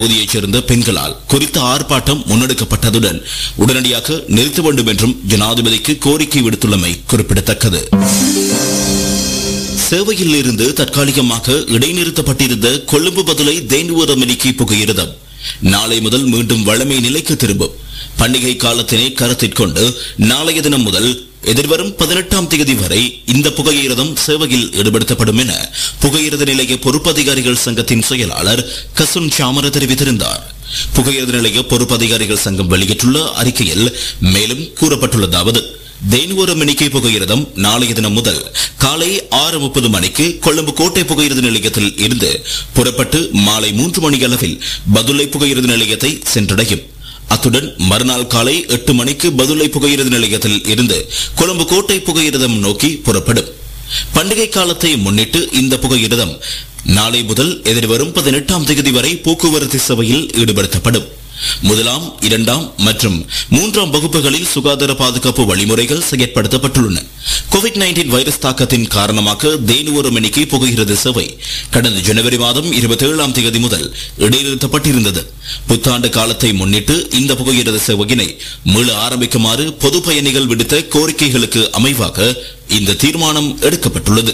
பகுதியைச் சேர்ந்த பெண்களால் குறித்த ஆர்ப்பாட்டம் முன்னெடுக்கப்பட்டதுடன் உடனடியாக நிறுத்த வேண்டும் என்றும் ஜனாதிபதிக்கு கோரிக்கை விடுத்துள்ளமை குறிப்பிடத்தக்கது சேவையில் இருந்து தற்காலிகமாக இடைநிறுத்தப்பட்டிருந்த கொழும்பு பதுளை தேனுவர மினிக்கி புகையிரதம் நாளை முதல் மீண்டும் வழமை நிலைக்கு திரும்பும் பண்டிகை காலத்தினை கருத்தில் கொண்டு நாளைய தினம் முதல் எதிர்வரும் பதினெட்டாம் தேதி வரை இந்த புகையிரதம் சேவையில் ஈடுபடுத்தப்படும் என புகையிரத நிலைய பொறுப்பதிகாரிகள் சங்கத்தின் செயலாளர் கசுன் சாமர தெரிவித்திருந்தார் புகையிரத நிலைய பொறுப்பதிகாரிகள் சங்கம் வெளியிட்டுள்ள அறிக்கையில் மேலும் கூறப்பட்டுள்ளதாவது தேனுவரம் எண்ணிக்கை புகையிரதம் நாளைய தினம் முதல் காலை ஆறு முப்பது மணிக்கு கொழும்பு கோட்டை புகையிரத நிலையத்தில் இருந்து புறப்பட்டு மாலை மூன்று மணி அளவில் பதுளை புகையிரத நிலையத்தை சென்றடையும் அத்துடன் மறுநாள் காலை எட்டு மணிக்கு பதுளை புகையிரத நிலையத்தில் இருந்து கொழும்பு கோட்டை புகையிரதம் நோக்கி புறப்படும் பண்டிகை காலத்தை முன்னிட்டு இந்த புகையிரதம் நாளை முதல் எதிர்வரும் பதினெட்டாம் தேதி வரை போக்குவரத்து சேவையில் ஈடுபடுத்தப்படும் முதலாம் இரண்டாம் மற்றும் மூன்றாம் வகுப்புகளில் சுகாதார பாதுகாப்பு வழிமுறைகள் செயற்படுத்தப்பட்டுள்ளன கோவிட் நைன்டீன் வைரஸ் தாக்கத்தின் காரணமாக தேனுவரம் எண்ணிக்கை புகையிரத சேவை கடந்த ஜனவரி மாதம் இருபத்தி ஏழாம் தேதி முதல் இடைநிறுத்தப்பட்டிருந்தது புத்தாண்டு காலத்தை முன்னிட்டு இந்த புகையிரத சேவையினை மீள ஆரம்பிக்குமாறு பொது பயணிகள் விடுத்த கோரிக்கைகளுக்கு அமைவாக இந்த தீர்மானம் எடுக்கப்பட்டுள்ளது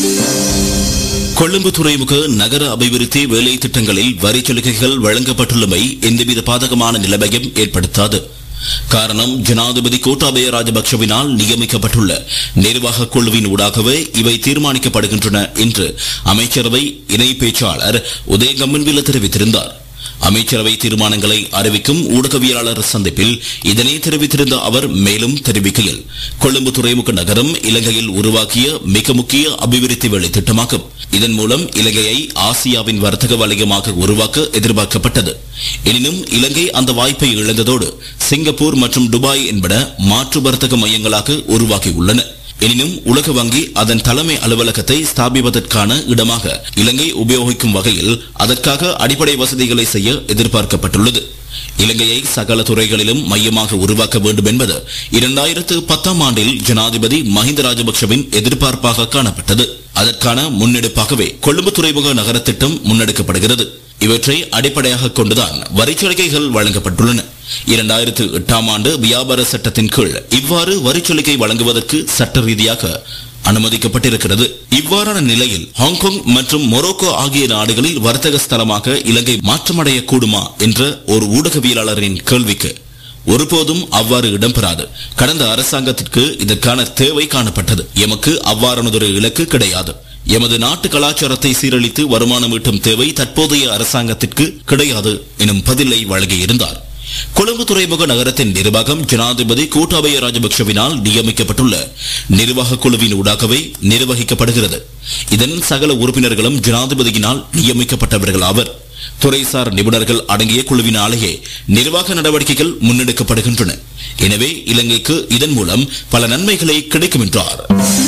கொழும்பு துறைமுக நகர அபிவிருத்தி வேலை திட்டங்களில் வரி சலுகைகள் வழங்கப்பட்டுள்ளமை எந்தவித பாதகமான நிலைமையும் ஏற்படுத்தாது காரணம் ஜனாதிபதி கோட்டாபய ராஜபக்சவினால் நியமிக்கப்பட்டுள்ள நிர்வாக குழுவின் ஊடாகவே இவை தீர்மானிக்கப்படுகின்றன என்று அமைச்சரவை இணை பேச்சாளர் உதயகம்மன்வில தெரிவித்திருந்தார் அமைச்சரவை தீர்மானங்களை அறிவிக்கும் ஊடகவியலாளர் சந்திப்பில் இதனை தெரிவித்திருந்த அவர் மேலும் தெரிவிக்கையில் கொழும்பு துறைமுக நகரம் இலங்கையில் உருவாக்கிய மிக முக்கிய அபிவிருத்தி வேலை திட்டமாகும் இதன் மூலம் இலங்கையை ஆசியாவின் வர்த்தக வலயமாக உருவாக்க எதிர்பார்க்கப்பட்டது எனினும் இலங்கை அந்த வாய்ப்பை இழந்ததோடு சிங்கப்பூர் மற்றும் துபாய் என்பன மாற்று வர்த்தக மையங்களாக உருவாகியுள்ளன எனினும் உலக வங்கி அதன் தலைமை அலுவலகத்தை ஸ்தாபிப்பதற்கான இடமாக இலங்கை உபயோகிக்கும் வகையில் அதற்காக அடிப்படை வசதிகளை செய்ய எதிர்பார்க்கப்பட்டுள்ளது இலங்கையை சகல துறைகளிலும் மையமாக உருவாக்க வேண்டும் என்பது இரண்டாயிரத்து பத்தாம் ஆண்டில் ஜனாதிபதி மஹிந்த ராஜபக்சவின் எதிர்பார்ப்பாக காணப்பட்டது அதற்கான முன்னெடுப்பாகவே கொழும்பு துறைமுக நகர திட்டம் முன்னெடுக்கப்படுகிறது இவற்றை அடிப்படையாக கொண்டுதான் வரிச்சலுகைகள் வழங்கப்பட்டுள்ளன இரண்டாயிரத்து எட்டாம் ஆண்டு வியாபார சட்டத்தின் கீழ் இவ்வாறு வரிச்சலுகை வழங்குவதற்கு சட்ட ரீதியாக அனுமதிக்கப்பட்டிருக்கிறது இவ்வாறான நிலையில் ஹாங்காங் மற்றும் மொரோக்கோ ஆகிய நாடுகளில் வர்த்தக ஸ்தலமாக இலங்கை மாற்றமடைய கூடுமா என்ற ஒரு ஊடகவியலாளரின் கேள்விக்கு ஒருபோதும் அவ்வாறு இடம்பெறாது கடந்த அரசாங்கத்திற்கு இதற்கான தேவை காணப்பட்டது எமக்கு அவ்வாறானதொரு இலக்கு கிடையாது எமது நாட்டு கலாச்சாரத்தை சீரழித்து வருமானம் ஈட்டும் தேவை தற்போதைய அரசாங்கத்திற்கு கிடையாது எனும் பதிலை வழங்கியிருந்தார் கொழும்பு துறைமுக நகரத்தின் நிர்வாகம் ஜனாதிபதி கோட்டாபய ராஜபக்சவினால் நியமிக்கப்பட்டுள்ள நிர்வாக குழுவின் ஊடாகவே நிர்வகிக்கப்படுகிறது இதன் சகல உறுப்பினர்களும் ஜனாதிபதியினால் நியமிக்கப்பட்டவர்கள் ஆவர் துறைசார் நிபுணர்கள் அடங்கிய குழுவினாலேயே நிர்வாக நடவடிக்கைகள் முன்னெடுக்கப்படுகின்றன எனவே இலங்கைக்கு இதன் மூலம் பல நன்மைகளை கிடைக்கும் என்றார்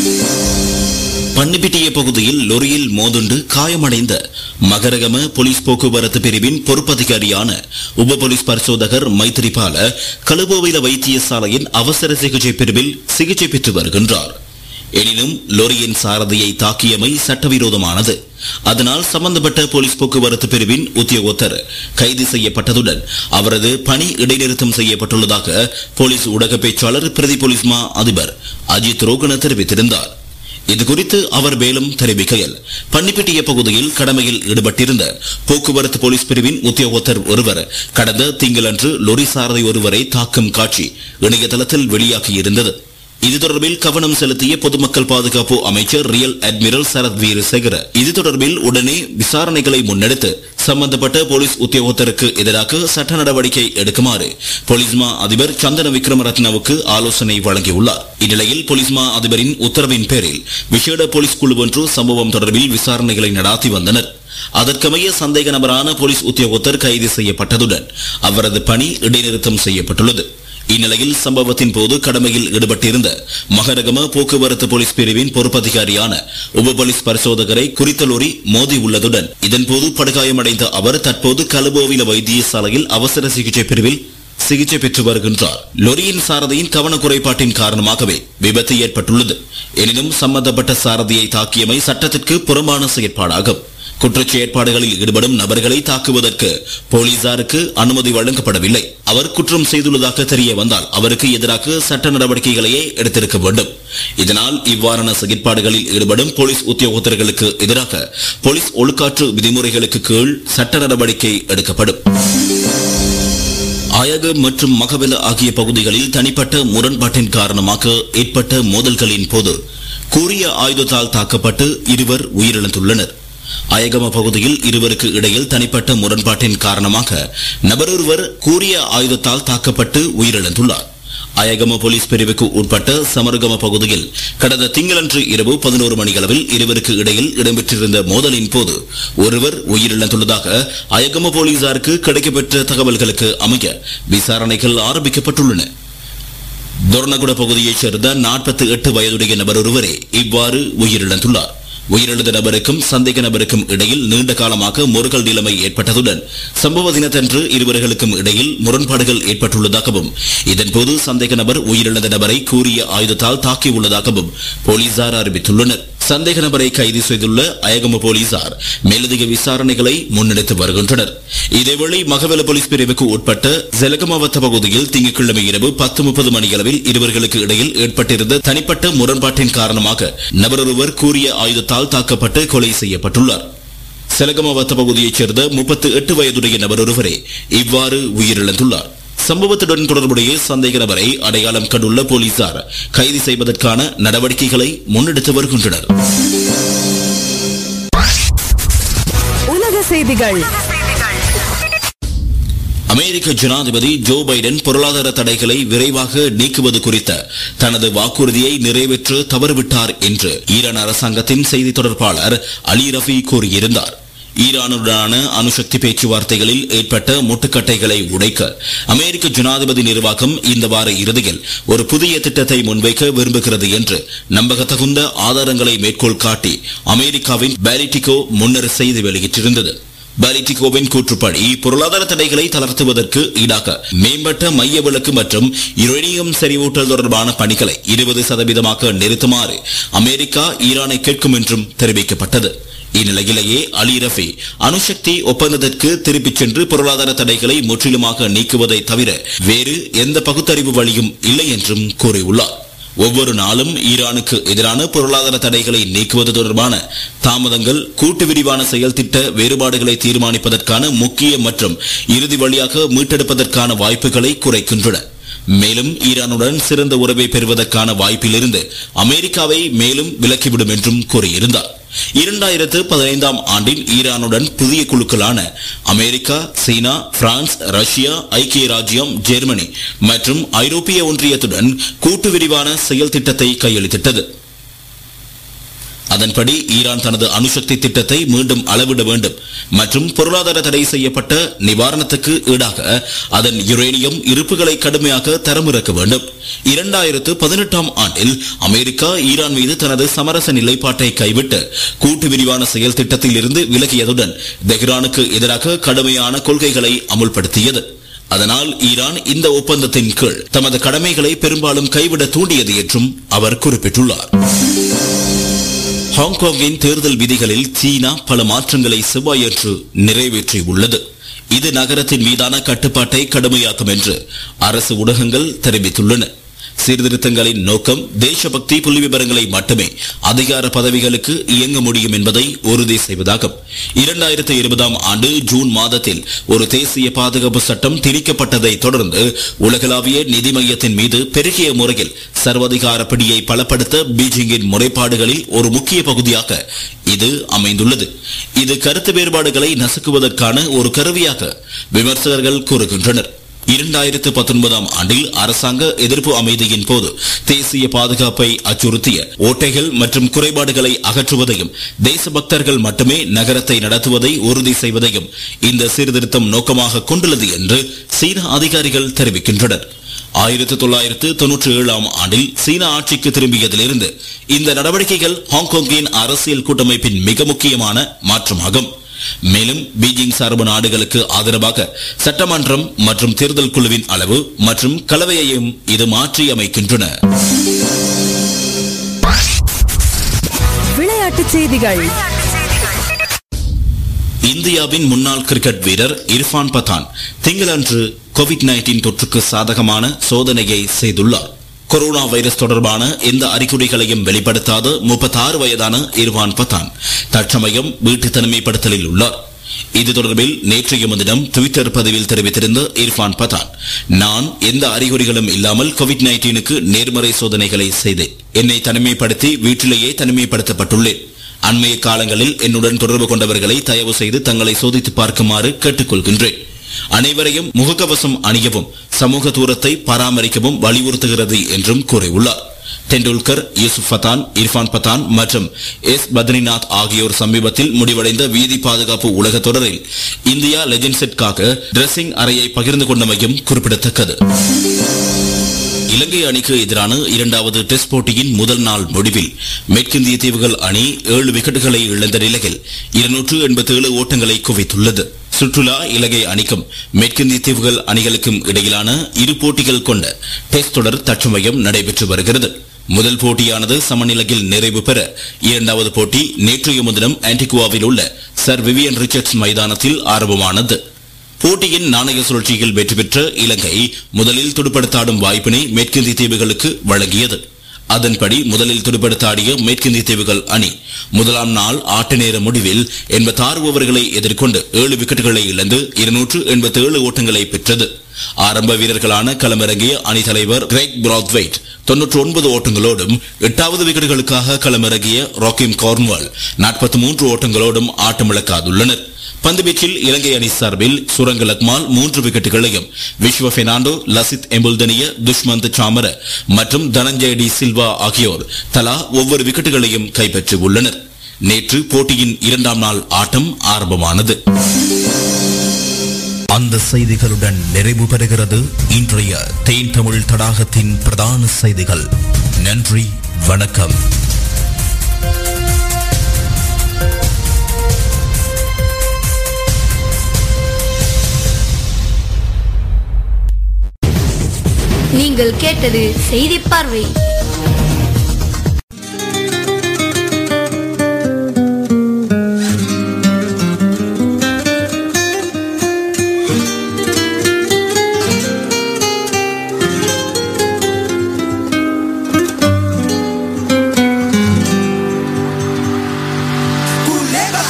பன்னிப்பிட்டிய பகுதியில் லொரியில் மோதுண்டு காயமடைந்த மகரகம போலீஸ் போக்குவரத்து பிரிவின் பொறுப்பதிகாரியான உப போலீஸ் பரிசோதகர் மைத்திரிபால கலுபோவில வைத்தியசாலையின் அவசர சிகிச்சை பிரிவில் சிகிச்சை பெற்று வருகின்றார் எனினும் லொரியின் சாரதியை தாக்கியமை சட்டவிரோதமானது அதனால் சம்பந்தப்பட்ட போலீஸ் போக்குவரத்து பிரிவின் உத்தியோகத்தர் கைது செய்யப்பட்டதுடன் அவரது பணி இடைநிறுத்தம் செய்யப்பட்டுள்ளதாக போலீஸ் ஊடக பேச்சாளர் பிரதி போலீஸ் மா அதிபர் அஜித் ரோகன தெரிவித்திருந்தார் இது குறித்து அவர் மேலும் தெரிவிக்கையில் பன்னிப்பிட்டிய பகுதியில் கடமையில் ஈடுபட்டிருந்த போக்குவரத்து போலீஸ் பிரிவின் உத்தியோகத்தர் ஒருவர் கடந்த திங்களன்று லொரி சாரதி ஒருவரை தாக்கும் காட்சி இணையதளத்தில் வெளியாகியிருந்தது இது தொடர்பில் கவனம் செலுத்திய பொதுமக்கள் பாதுகாப்பு அமைச்சர் ரியல் அட்மிரல் சரத் வீரசேகர இது தொடர்பில் உடனே விசாரணைகளை முன்னெடுத்து சம்பந்தப்பட்ட போலீஸ் உத்தியோகத்தருக்கு எதிராக சட்ட நடவடிக்கை எடுக்குமாறு போலீஸ் மா அதிபர் சந்தன விக்ரமரத்னவுக்கு ஆலோசனை வழங்கியுள்ளார் இந்நிலையில் போலீஸ் மா அதிபரின் உத்தரவின் பேரில் விசேட போலீஸ் குழு ஒன்று சம்பவம் தொடர்பில் விசாரணைகளை நடாத்தி வந்தனர் அதற்கமைய சந்தேக நபரான போலீஸ் உத்தியோகத்தர் கைது செய்யப்பட்டதுடன் அவரது பணி இடைநிறுத்தம் செய்யப்பட்டுள்ளது இந்நிலையில் சம்பவத்தின் போது கடமையில் ஈடுபட்டிருந்த மகரகம போக்குவரத்து போலீஸ் பிரிவின் பொறுப்பதிகாரியான உப போலீஸ் பரிசோதகரை குறித்த லோரி மோதி உள்ளதுடன் இதன்போது படுகாயமடைந்த அவர் தற்போது கலுபோவில வைத்தியசாலையில் அவசர சிகிச்சை பிரிவில் சிகிச்சை பெற்று வருகின்றார் லொரியின் சாரதியின் கவன குறைபாட்டின் காரணமாகவே விபத்து ஏற்பட்டுள்ளது எனினும் சம்பந்தப்பட்ட சாரதியை தாக்கியமை சட்டத்திற்கு புறம்பான செயற்பாடாகும் குற்றச் செயற்பாடுகளில் ஈடுபடும் நபர்களை தாக்குவதற்கு போலீசாருக்கு அனுமதி வழங்கப்படவில்லை அவர் குற்றம் செய்துள்ளதாக தெரிய வந்தால் அவருக்கு எதிராக சட்ட நடவடிக்கைகளையே எடுத்திருக்க வேண்டும் இதனால் இவ்வாறான செயற்பாடுகளில் ஈடுபடும் போலீஸ் உத்தியோகத்தர்களுக்கு எதிராக போலீஸ் ஒழுக்காற்று விதிமுறைகளுக்கு கீழ் சட்ட நடவடிக்கை எடுக்கப்படும் அயகு மற்றும் மகவெல ஆகிய பகுதிகளில் தனிப்பட்ட முரண்பாட்டின் காரணமாக ஏற்பட்ட மோதல்களின் போது கூறிய ஆயுதத்தால் தாக்கப்பட்டு இருவர் உயிரிழந்துள்ளனர் அயகம பகுதியில் இருவருக்கு இடையில் தனிப்பட்ட முரண்பாட்டின் காரணமாக நபரொருவர் கூறிய ஆயுதத்தால் தாக்கப்பட்டு உயிரிழந்துள்ளார் அயகம போலீஸ் பிரிவுக்கு உட்பட்ட சமரகம பகுதியில் கடந்த திங்களன்று இரவு பதினோரு மணியளவில் இருவருக்கு இடையில் இடம்பெற்றிருந்த மோதலின் போது ஒருவர் உயிரிழந்துள்ளதாக அயகம போலீசாருக்கு கிடைக்கப்பெற்ற தகவல்களுக்கு அமைய விசாரணைகள் ஆரம்பிக்கப்பட்டுள்ளன துர்ணகுட பகுதியைச் சேர்ந்த நாற்பத்தி எட்டு வயதுடைய நபர் ஒருவரே இவ்வாறு உயிரிழந்துள்ளார் உயிரிழந்த நபருக்கும் சந்தேக நபருக்கும் இடையில் நீண்ட காலமாக முருகல் நிலைமை ஏற்பட்டதுடன் சம்பவ தினத்தன்று இருவர்களுக்கும் இடையில் முரண்பாடுகள் ஏற்பட்டுள்ளதாகவும் இதன்போது சந்தேக நபர் உயிரிழந்த நபரை கூறிய ஆயுதத்தால் தாக்கியுள்ளதாகவும் போலீசார் அறிவித்துள்ளனர் சந்தேக நபரை கைது செய்துள்ள அயகம போலீசார் மேலதிக விசாரணைகளை முன்னெடுத்து வருகின்றனர் இதேவேளை மகவெல போலீஸ் பிரிவுக்கு உட்பட்ட ஜெலகமாவத்த பகுதியில் திங்கட்கிழமை இரவு பத்து முப்பது மணியளவில் இருவர்களுக்கு இடையில் ஏற்பட்டிருந்த தனிப்பட்ட முரண்பாட்டின் காரணமாக நபரொருவர் கூறிய ஆயுதத்தால் தாக்கப்பட்டு கொலை செய்யப்பட்டுள்ளார் செலகமாவத்த பகுதியைச் சேர்ந்த முப்பத்து எட்டு வயதுடைய நபர் ஒருவரே இவ்வாறு உயிரிழந்துள்ளார் சம்பவத்துடன் தொடர்புடைய சந்தேக நபரை அடையாளம் கண்டுள்ள போலீசார் கைது செய்வதற்கான நடவடிக்கைகளை முன்னெடுத்து வருகின்றனர் உலக செய்திகள் அமெரிக்க ஜனாதிபதி ஜோ பைடன் பொருளாதார தடைகளை விரைவாக நீக்குவது குறித்த தனது வாக்குறுதியை நிறைவேற்ற தவறுவிட்டார் என்று ஈரான் அரசாங்கத்தின் செய்தி தொடர்பாளர் அலி ரஃபி கூறியிருந்தார் ஈரானுடனான அணுசக்தி பேச்சுவார்த்தைகளில் ஏற்பட்ட முட்டுக்கட்டைகளை உடைக்க அமெரிக்க ஜனாதிபதி நிர்வாகம் இந்த வார இறுதியில் ஒரு புதிய திட்டத்தை முன்வைக்க விரும்புகிறது என்று நம்பகத்தகுந்த ஆதாரங்களை மேற்கோள் காட்டி அமெரிக்காவின் பேலிட்டிகோ முன்னர் செய்தி வெளியிட்டிருந்தது பாலிட்டிகோவின் கூற்றுப்படி பொருளாதார தடைகளை தளர்த்துவதற்கு ஈடாக மேம்பட்ட மைய விளக்கு மற்றும் யுரேனியம் செறிவூட்டல் தொடர்பான பணிகளை இருபது சதவீதமாக நிறுத்துமாறு அமெரிக்கா ஈரானை கேட்கும் என்றும் தெரிவிக்கப்பட்டது இந்நிலையிலேயே அலி ரஃபி அணுசக்தி ஒப்பந்தத்திற்கு திரும்பிச் சென்று பொருளாதார தடைகளை முற்றிலுமாக நீக்குவதை தவிர வேறு எந்த பகுத்தறிவு வழியும் இல்லை என்றும் கூறியுள்ளார் ஒவ்வொரு நாளும் ஈரானுக்கு எதிரான பொருளாதார தடைகளை நீக்குவது தொடர்பான தாமதங்கள் கூட்டு விரிவான செயல் திட்ட வேறுபாடுகளை தீர்மானிப்பதற்கான முக்கிய மற்றும் இறுதி வழியாக மீட்டெடுப்பதற்கான வாய்ப்புகளை குறைக்கின்றன மேலும் ஈரானுடன் சிறந்த உறவை பெறுவதற்கான வாய்ப்பிலிருந்து அமெரிக்காவை மேலும் விலக்கிவிடும் என்றும் கூறியிருந்தார் இரண்டாயிரத்து பதினைந்தாம் ஆண்டில் ஈரானுடன் புதிய குழுக்களான அமெரிக்கா சீனா பிரான்ஸ் ரஷ்யா ஐக்கிய ராஜ்யம் ஜெர்மனி மற்றும் ஐரோப்பிய ஒன்றியத்துடன் கூட்டு விரிவான செயல் திட்டத்தை கையெழுத்திட்டது அதன்படி ஈரான் தனது அணுசக்தி திட்டத்தை மீண்டும் அளவிட வேண்டும் மற்றும் பொருளாதார தடை செய்யப்பட்ட நிவாரணத்துக்கு ஈடாக அதன் யுரேனியம் இருப்புகளை கடுமையாக தரமிறக்க வேண்டும் இரண்டாயிரத்து பதினெட்டாம் ஆண்டில் அமெரிக்கா ஈரான் மீது தனது சமரச நிலைப்பாட்டை கைவிட்டு கூட்டு விரிவான செயல் திட்டத்தில் இருந்து விலகியதுடன் தெஹ்ரானுக்கு எதிராக கடுமையான கொள்கைகளை அமுல்படுத்தியது அதனால் ஈரான் இந்த ஒப்பந்தத்தின் கீழ் தமது கடமைகளை பெரும்பாலும் கைவிட தூண்டியது என்றும் அவர் குறிப்பிட்டுள்ளார் ஹாங்காங்கின் தேர்தல் விதிகளில் சீனா பல மாற்றங்களை செவ்வாயன்று நிறைவேற்றியுள்ளது இது நகரத்தின் மீதான கட்டுப்பாட்டை கடுமையாக்கும் என்று அரசு ஊடகங்கள் தெரிவித்துள்ளன சீர்திருத்தங்களின் நோக்கம் தேசபக்தி புள்ளி விவரங்களை மட்டுமே அதிகார பதவிகளுக்கு இயங்க முடியும் என்பதை உறுதி செய்வதாகும் இரண்டாயிரத்தி இருபதாம் ஆண்டு ஜூன் மாதத்தில் ஒரு தேசிய பாதுகாப்பு சட்டம் திணிக்கப்பட்டதை தொடர்ந்து உலகளாவிய நிதி மையத்தின் மீது பெருகிய முறையில் சர்வாதிகார பிடியை பலப்படுத்த பீஜிங்கின் முறைப்பாடுகளில் ஒரு முக்கிய பகுதியாக இது அமைந்துள்ளது இது கருத்து வேறுபாடுகளை நசுக்குவதற்கான ஒரு கருவியாக விமர்சகர்கள் கூறுகின்றனர் இரண்டாயிரத்து பத்தொன்பதாம் ஆண்டில் அரசாங்க எதிர்ப்பு அமைதியின் போது தேசிய பாதுகாப்பை அச்சுறுத்திய ஓட்டைகள் மற்றும் குறைபாடுகளை அகற்றுவதையும் தேசபக்தர்கள் மட்டுமே நகரத்தை நடத்துவதை உறுதி செய்வதையும் இந்த சீர்திருத்தம் நோக்கமாக கொண்டுள்ளது என்று சீன அதிகாரிகள் தெரிவிக்கின்றனர் ஆயிரத்தி தொள்ளாயிரத்து தொன்னூற்றி ஏழாம் ஆண்டில் சீனா ஆட்சிக்கு திரும்பியதிலிருந்து இந்த நடவடிக்கைகள் ஹாங்காங்கின் அரசியல் கூட்டமைப்பின் மிக முக்கியமான மாற்றமாகும் மேலும் பீஜிங் சார்பு நாடுகளுக்கு ஆதரவாக சட்டமன்றம் மற்றும் தேர்தல் குழுவின் அளவு மற்றும் கலவையையும் இது மாற்றி அமைக்கின்றன விளையாட்டுச் செய்திகள் இந்தியாவின் முன்னாள் கிரிக்கெட் வீரர் இர்ஃபான் பதான் திங்களன்று கோவிட் 19 தொற்றுக்கு சாதகமான சோதனையை செய்துள்ளார் கொரோனா வைரஸ் தொடர்பான எந்த அறிகுறிகளையும் வெளிப்படுத்தாத 36 வயதான இர்ஃபான் பதான் தற்சமயம் வீட்டு தனிமைப்படுத்தலில் உள்ளார் இது தொடர்பில் நேற்றைய முன்தினம் ட்விட்டர் பதிவில் தெரிவித்திருந்த இர்ஃபான் பதான் நான் எந்த அறிகுறிகளும் இல்லாமல் கோவிட் 19க்கு நேர்மறை சோதனைகளை செய்தேன் என்னை தனிமைப்படுத்தி வீட்டிலேயே தனிமைப்படுத்தப்பட்டுள்ளேன் அண்மைய காலங்களில் என்னுடன் தொடர்பு கொண்டவர்களை தயவு செய்து தங்களை சோதித்து பார்க்குமாறு கேட்டுக்கொள்கின்றேன் அனைவரையும் முகக்கவசம் அணியவும் சமூக தூரத்தை பராமரிக்கவும் வலியுறுத்துகிறது என்றும் கூறியுள்ளார் டெண்டுல்கர் யூசுப் பதான் இர்ஃபான் பதான் மற்றும் எஸ் பத்ரிநாத் ஆகியோர் சமீபத்தில் முடிவடைந்த வீதி பாதுகாப்பு உலக தொடரில் இந்தியா லெஜண்ட் செட்காக டிரெஸ்ஸிங் அறையை பகிர்ந்து கொண்டமையும் குறிப்பிடத்தக்கது இலங்கை அணிக்கு எதிரான இரண்டாவது டெஸ்ட் போட்டியின் முதல் நாள் முடிவில் மேற்கிந்திய தீவுகள் அணி ஏழு விக்கெட்டுகளை இழந்த நிலையில் இருநூற்று எண்பத்தி ஏழு ஓட்டங்களை குவித்துள்ளது சுற்றுலா இலங்கை அணிக்கும் மேற்கிந்திய தீவுகள் அணிகளுக்கும் இடையிலான இரு போட்டிகள் கொண்ட டெஸ்ட் தொடர் தற்சமயம் நடைபெற்று வருகிறது முதல் போட்டியானது சமநிலையில் நிறைவு பெற இரண்டாவது போட்டி நேற்றைய முன்தினம் ஆன்டிகுவாவில் உள்ள சர் விவியன் ரிச்சர்ட்ஸ் மைதானத்தில் ஆரம்பமானது போட்டியின் நாணய சுழற்சியில் வெற்றி பெற்ற இலங்கை முதலில் துடுப்படுத்தாடும் வாய்ப்பினை மேற்கிந்திய தீவுகளுக்கு வழங்கியது அதன்படி முதலில் துடுப்படுத்தாடிய மேற்கிந்திய தீவுகள் அணி முதலாம் நாள் ஆட்ட நேர முடிவில் 86 ஓவர்களை எதிர்கொண்டு ஏழு விக்கெட்டுகளை இழந்து இருநூற்று எண்பத்தி ஏழு ஓட்டங்களை பெற்றது ஆரம்ப வீரர்களான களமிறங்கிய அணி தலைவர் கிரெக் பிராத்வைட் தொன்னூற்று ஒன்பது ஓட்டங்களோடும் எட்டாவது விக்கெட்டுகளுக்காக களமிறங்கிய ராக்கிம் கார்ன்வால் நாற்பத்தி மூன்று ஓட்டங்களோடும் ஆட்டமிழக்காதுள்ளனர் பந்துவீச்சில் இலங்கை அணி சார்பில் சுரங்க லக்மால் மூன்று விக்கெட்டுகளையும் விஸ்வ பெர்னாண்டோ லசித் எம்புல்தனிய துஷ்மந்த் சாமர மற்றும் தனஞ்சய டி சில்வா ஆகியோர் தலா ஒவ்வொரு விக்கெட்டுகளையும் கைப்பற்றி உள்ளனர் நேற்று போட்டியின் இரண்டாம் நாள் ஆட்டம் ஆரம்பமானது அந்த செய்திகளுடன் நிறைவு பெறுகிறது இன்றைய தேன் தமிழ் தடாகத்தின் பிரதான செய்திகள் நன்றி வணக்கம் நீங்கள் கேட்டது செய்தி பார்வை Culebra.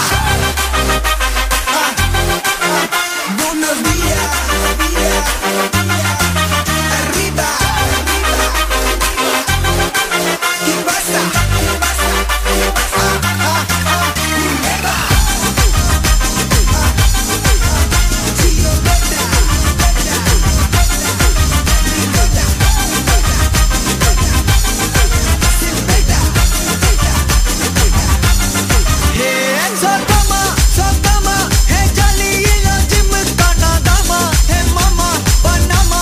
Buenos días. Arriba. ¿Qué pasa? Culebra. Chillo Beta. सदामा सदामा है जाली ये जिम का नादामा है मामा पनामा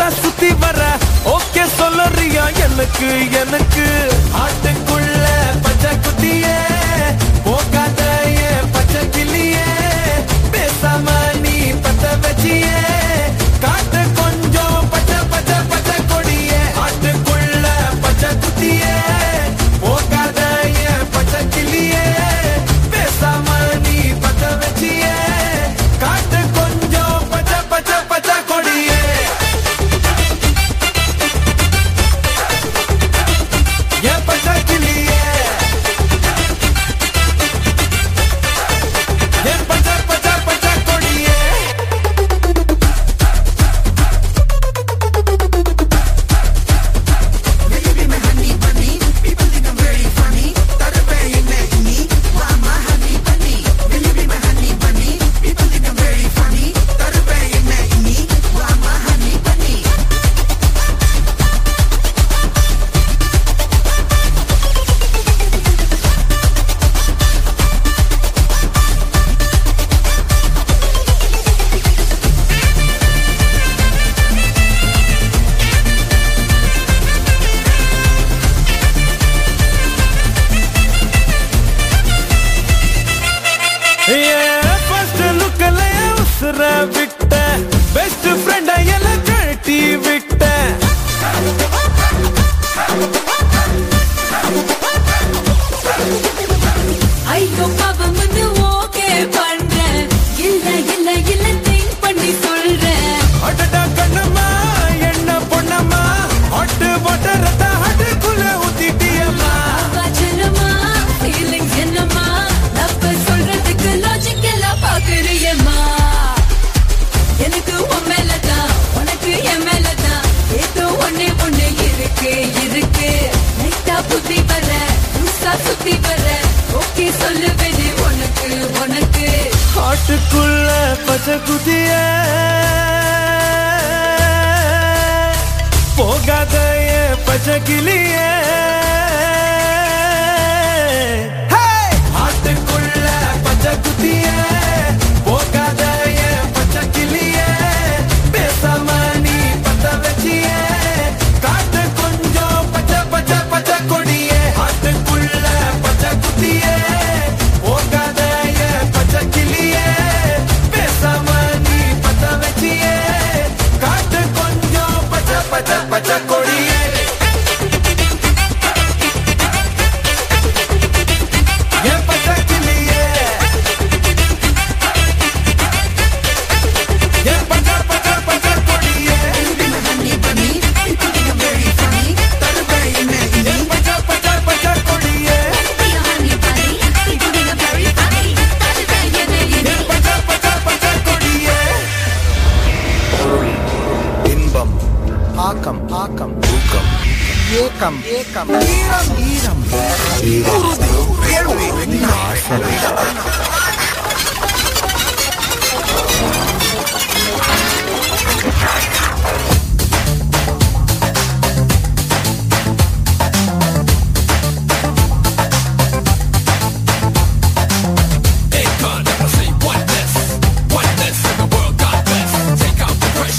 லூசா சுத்தி வர ஓகே சொல்லறியா எனக்கு எனக்கு ஆட்டுக்குள்ள பச்சை குத்தியே போகாத ஏன் பச்சை கிளியே பேசாம நீ பத்த வச்சியே காட்டு கொஞ்சம் பச்சை பச்சை பச்சை கொடியே ஆட்டுக்குள்ள பச்சை குத்தியே போகாத ஏன் பச்சை கிளியே பேசாம நீ பத்த வச்சியே காட்டு கொஞ்சம் பச்சை பச்சை பச்சை கொடியே ஏன் பச்சை கிளியே ஏன் பச்சை பச்சை பச்சை கொடியே ஃபர்ஸ்ட் லுக்ல உசுர விட்ட பெஸ்ட் ஃப்ரெண்ட எல்லாம் கழட்டி விட்ட ஐயோ பாவம் வந்து ஓகே பண்றேன் இல்ல இல்ல இல்ல திங்க் பண்ணி சொல்றேன் அடடா கண்ணம்மா என்ன பொண்ணம்மா ஹட்டு பட்டரத்த ஹட்டுக்குள்ள ஊத்திட்டியம்மா வாச்சனமா ஃபீலிங்ஸ் என்னமா தப்ப சொல்றதுக்கு லாஜிக் எல்லாம் பாக்குறியம்மா எனக்கு உன் மேலதான் உனக்கு என் மேலதான் ஏதோ ஒண்ணே ஒண்ணு இருக்கு இருக்கு லைட்டா புத்தி வர லூசா சுத்தி வர ஓகே சொல்லுவேனே உனக்கு உனக்கு ஹட்டுக்குள்ள பச்சை குதிய போகாத ஏன் பச்சை கிளியே ஹட்டுக்குள்ள பச்சை குதிய போகாத ஏன் பச்சை கிளியே பேசாம நீ பத்த வச்சியே காட்டு கொஞ்சம் பச்சை பச்சை பச்சை கொடியே ஹட்டுக்குள்ள பச்சை குதியே போகாத ஏன் பச்சை கிளியே பேசாம நீ பத்த வச்சியே காட்டு கொஞ்சம் பச்சை பச்சை பச்சை கொடியே ஏன் பச்சை கிளியே ஏன் பச்சை பச்சை பச்சை கொடியே ஏன் பச்சை பச்சை பச்சை கொடியே ஏன் பச்சை பச்சை பச்சை கொடியே இன்பம் ஆக்கம் ஆக்கம் ஊக்கம் ஏக்கம் ஏக்கம் ஈரம் ஈரம் உறுதி வேள்வி நாசம்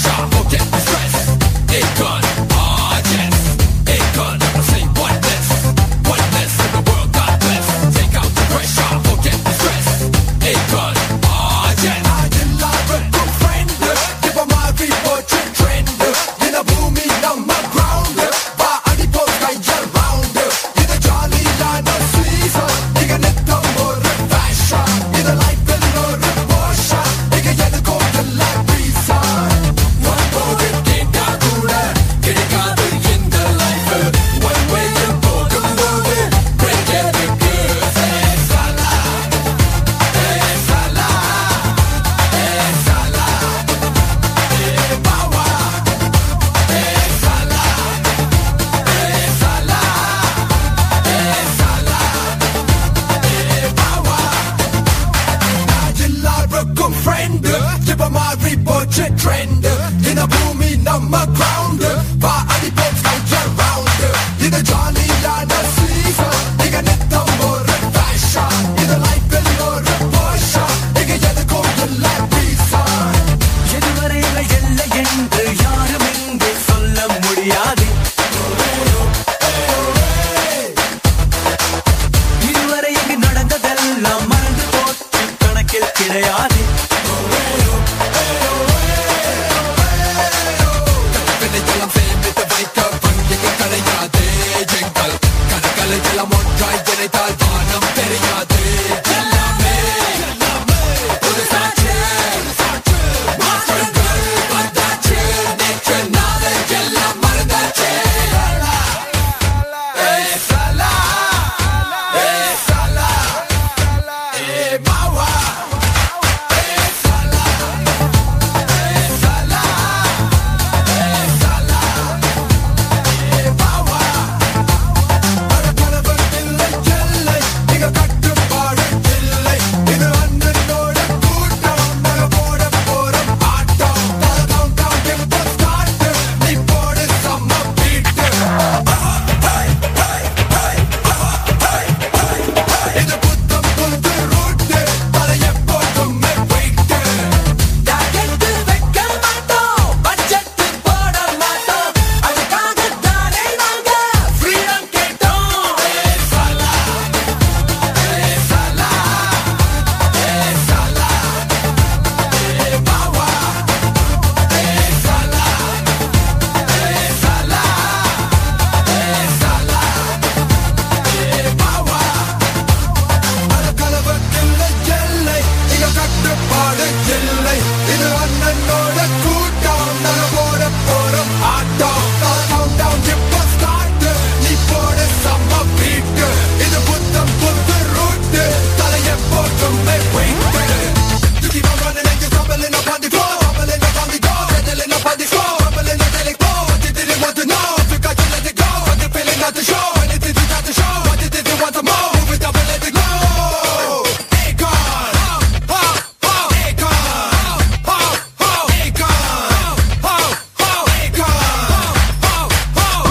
Akon, ah yes, Akon, I say what this நினைத்தால் வானம் தெரியாது எல்லாமே ஒரு சாட்சி மாற்றங்கள் வந்தாச்சு நேற்று நாளை எல்லாம் மறந்தாச்சு ஏய் சலா ஏய் சலா ஏய் மாவா ஏய் சலா ஏய் சலா ஏய் சலா ஏய் மாவா அடக்கலவர் இல்லை இல்லை இங்க கட்டுப்பாடு இல்லை இது அண்ணனோட கூட்டம் நாங்க போட போறோம் ஆட்டம் கவுண்ட் டவுன் எப்ப ஸ்டார்ட் நீ போடு செம்ம பீட்டு இது புத்தம் புது ரூட்டு தலை எப்போதுமே போயிட்டு டாக்கெட்டு வைக்க மாட்டோம் பட்ஜெட் போட மாட்டோம் அதுக்காக தானே நாங்க ஃப்ரீடம் கேட்டோம் ஏ சலா ஏ சலா ஏ சலா ஏ பாவா ஏ சலா ஏ சலா ஏ சலா ஏ பாவா கலவக்கில்லை எல்லை இங்க கட்டுப்பாடு இல்லை இது அண்ணனோட கூட்டம் நாங்க போட போறோம் ஆட்டம் கவுண்ட் டவுன் இப்ப ஸ்டார்ட் நீ போட செம்ம பீட்டு இது புத்தம் புது ரூட்டு தலை எப்போதுமே weight You keep on running and you're stumbling up on the floor Stumbling up on the floor Settling up on the floor Stumbling and telling go What you didn't want to know You got to let it go What you feeling not to show Anything you got to show What you didn't want to more Move it up and let it go Akon Ho, ho, Akon Ho, ho, Akon Ho, ho, Akon Ho, ho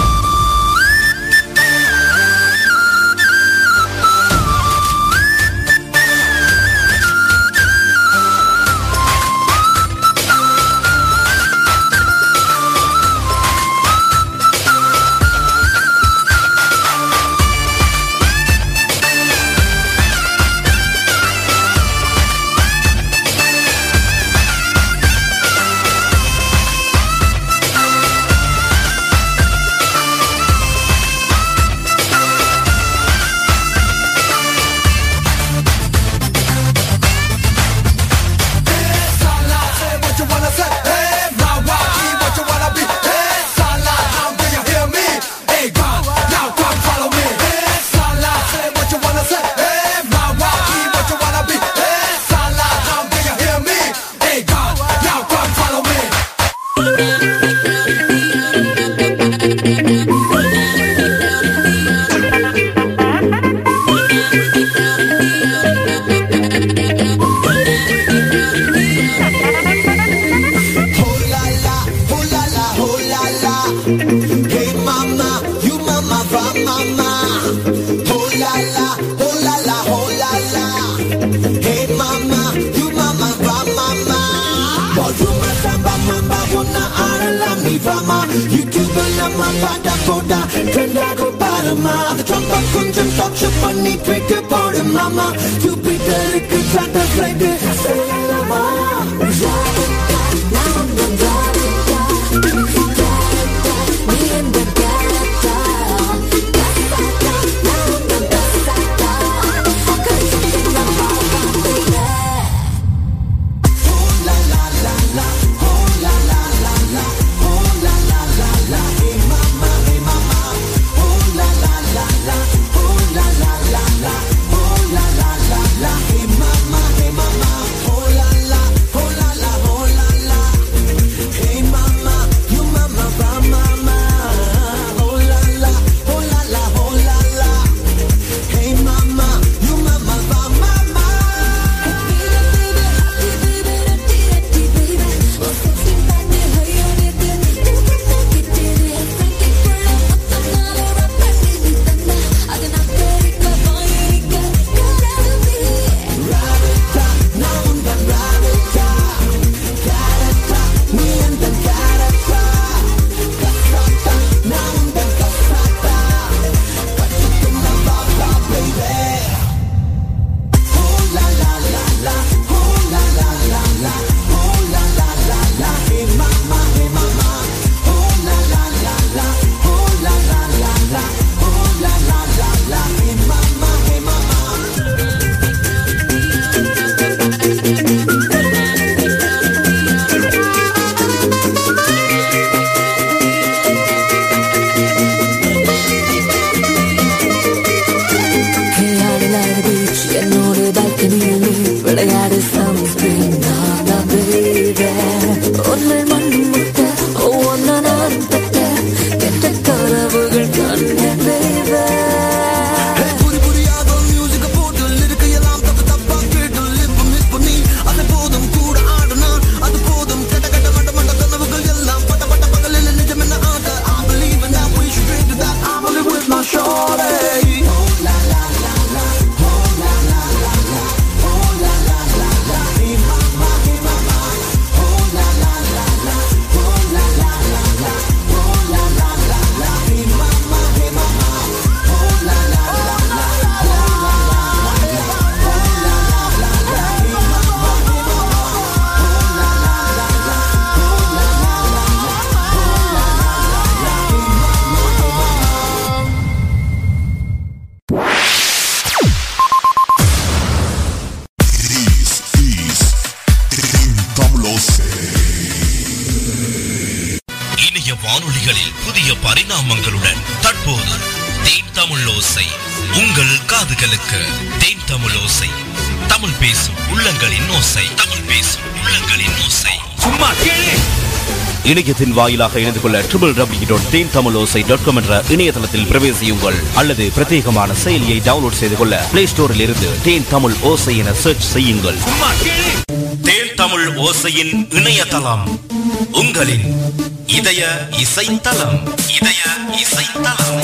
Sala, say what you wanna say. Hey, Mawaki, what you wanna be. Hey, Sala, now do you hear me? Hey, God, now come follow me. Hey, Sala, say what you wanna say. Hey, Mawaki, what you wanna be. Hey, Sala, now do you hear me? Hey, God, now come follow me. Oh la la, oh la la, oh la la. Hey mama, you mama, va mama. Oh la la, oh la la, oh la la. Hey mama, you mama, va mama. Bozuma samba mamba una arala mi vama. You give a lama pada koda, tenda ko parama. The trumpa kunjam talksha panni tweet போடு மாமா ஜூபிட்டருக்கு சாட்ட flight சொல்லலாமா Oh la la, oh la வானொலிகளில் புதிய பரிணாமங்களுடன் தற்போது தேன் தமிழ் ஓசை உங்கள் காதுகளுக்கு தேன் தமிழ் ஓசை தமிழ் பேசும் உள்ளங்களின் ஓசை தமிழ் பேசும் உள்ளங்களின் ஓசை சும்மா கேளு இணையத்தின் வாயிலாக இணைந்து கொள்ள ட்ரிபிள் டபிள்யூ டாட் தேன் தமிழ் ஓசை டாட் காம் என்ற இணையதளத்தில் பிரவேசியுங்கள் அல்லது பிரத்யேகமான செயலியை டவுன்லோட் செய்து கொள்ள பிளே ஸ்டோரில் இருந்து தேன் தமிழ் ஓசை என சர்ச் செய்யுங்கள் சும்மா கேளு தேன் தமிழ் ஓசையின் இணையதளம் உங்களின் இதய இசைத்தலம் இதய இசைத்தலம்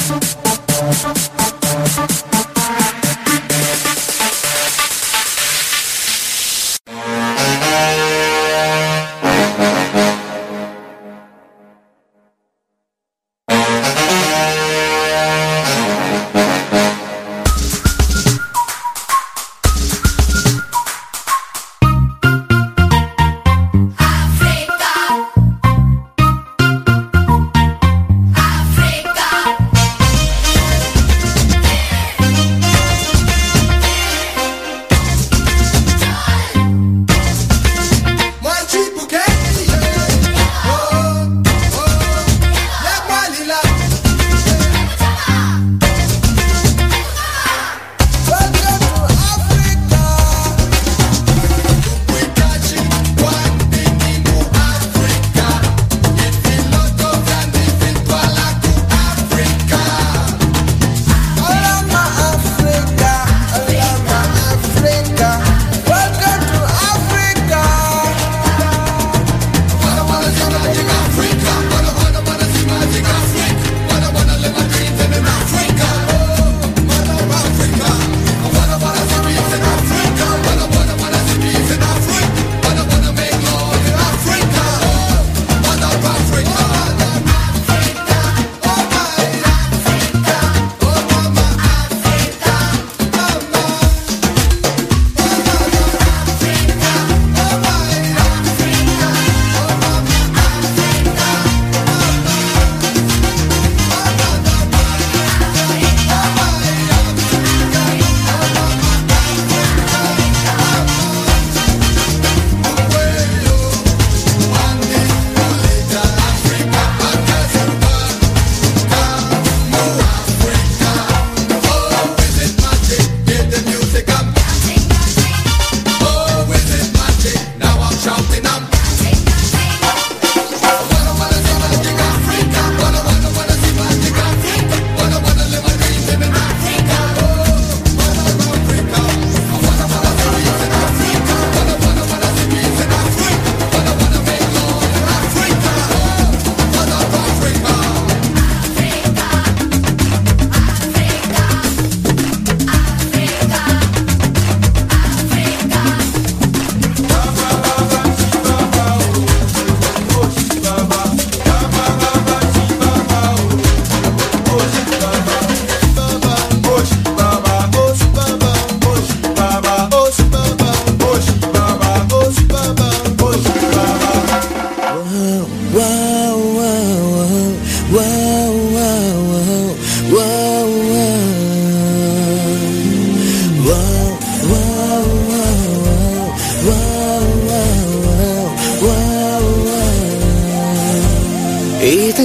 இது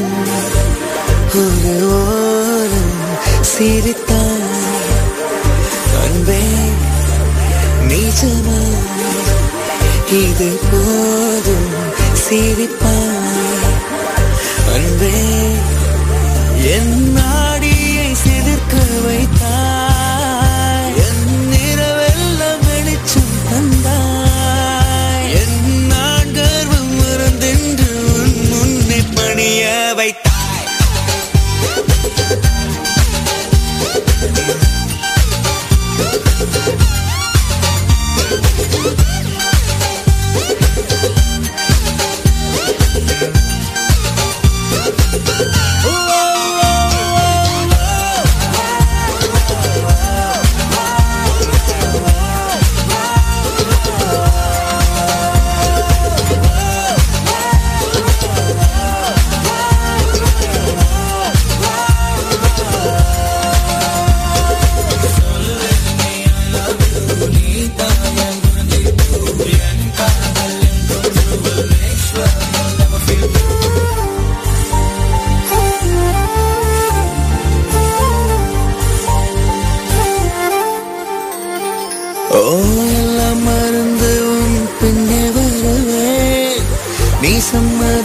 ஒரு ஓரம் சிரித்தான் அன்பே நிஜமா இது போதும் சிரிப்பாய் அன்பே என் நாடியை சிலிர்க்க வைத்தாய் என் நிறவெல்லாம் வெளிச்சம் தந்தாய் என் நான் கர்வம் மறந்தென்று உன் முன்னே பணிய வைத்தாய்